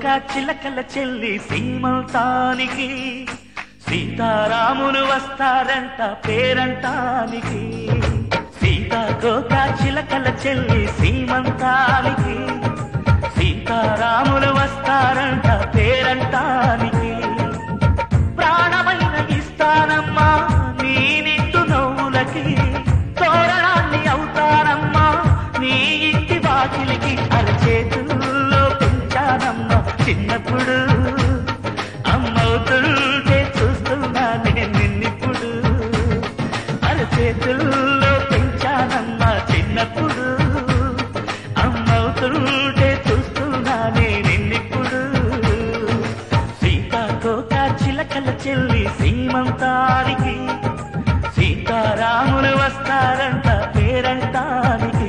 కోక చిలకల చెల్లి సీమంతానికి సీతారాములు వస్తారంట పేరంటానికి సీతాకోక చిలకల చెల్లి సీమంతానికి సీతారాములు వస్తారంట పేరంటానికి ప్రాణమైన ఇస్తానమ్మా నీ నిట్టు నవ్వులకి తోరణాన్ని అవుతానమ్మా నీ ఇంటి వాకిలికి అరచేతుల్లో పెంచానమ్మా చిన్నప్పుడు అమ్మవుతుంటే చూస్తున్నా నేను నిన్నిప్పుడు అరచేతుల్లో పెంచానమ్మా చిన్నప్పుడు అమ్మవుతుంటే చూస్తున్నా నేను నిన్నిప్పుడు సీతాకోక చిలకల చెల్లి సీమంతానికి సీతారాములు వస్తారంట పేరంటానికి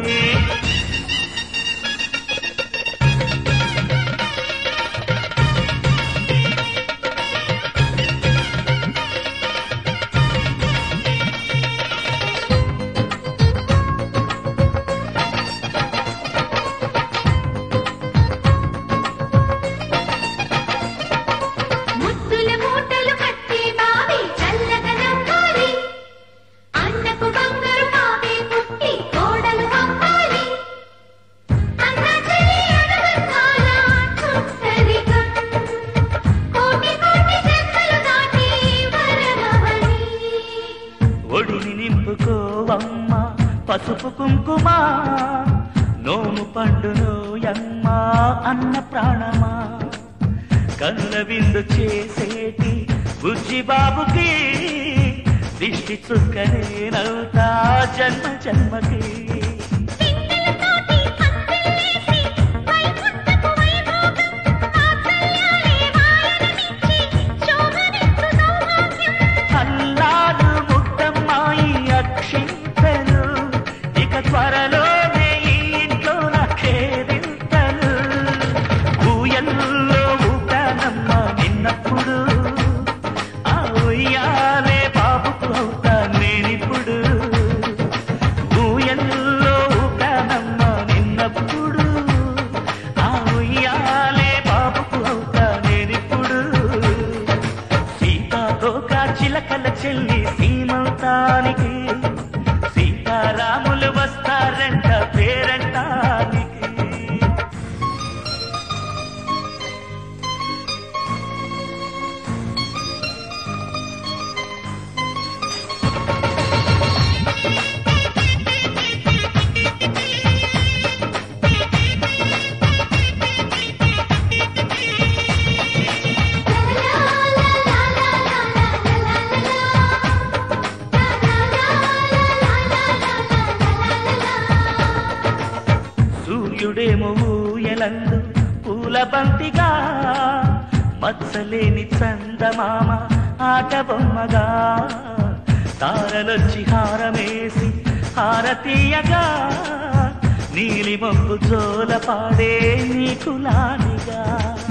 ముద్దుల మూటలు కట్టి బావి చల్లగా నవ్వాలి అన్నకు బంగారు పాపే పుట్టి కోడలు పంపాలి అన్న చెల్లి అనుబంధాల చుట్టరికం కోటి కోటి జన్మలు దాటి వరమవని ఒడిని నింపుకోవమ్మ పసుపు కుంకుమ నోము పండును యమ్మ అన్న ప్రాణమా కనుల విందు చేసేటి బుజ్జి బాబుకి దిష్టి చుక్కనేనవుతా జన్మ జన్మకి పిందెలతోటి పందిళ్ళేసి వైకుంఠపు వైభోగం వాత్సల్యాలే వాయనమిచ్చి శోభనిచ్చు సౌభాగ్యం అల్లాడు ముద్దమ్మాయి అక్షింతలు ఇక త్వరలోనే ఈ ఇంట్లో నాకేదింతలు ఊయల్లో ఊటానమ్మ నిన్నప్పుడు ఆ ఉయ్యాలే బాబుకు అవుతా నేనిప్పుడు ఊయల్లో ఊటానమ్మ నిన్నప్పుడు ఆ ఉయ్యాలే బాబుకు అవుతా నేనిప్పుడు సీతాకోక చిలకల చెల్లి సీమంతానికి సీతారాములు వస్తారంట పేరంటానికి సూర్యుడేమో ఊయలందు పూల బంతిగా మత్సలేని చందమామ ఆట బొమ్మగా తారలొచ్చి హారమేసి హారతీయగా నీలి మొగ్గు జోల పాడే నీకులానిగా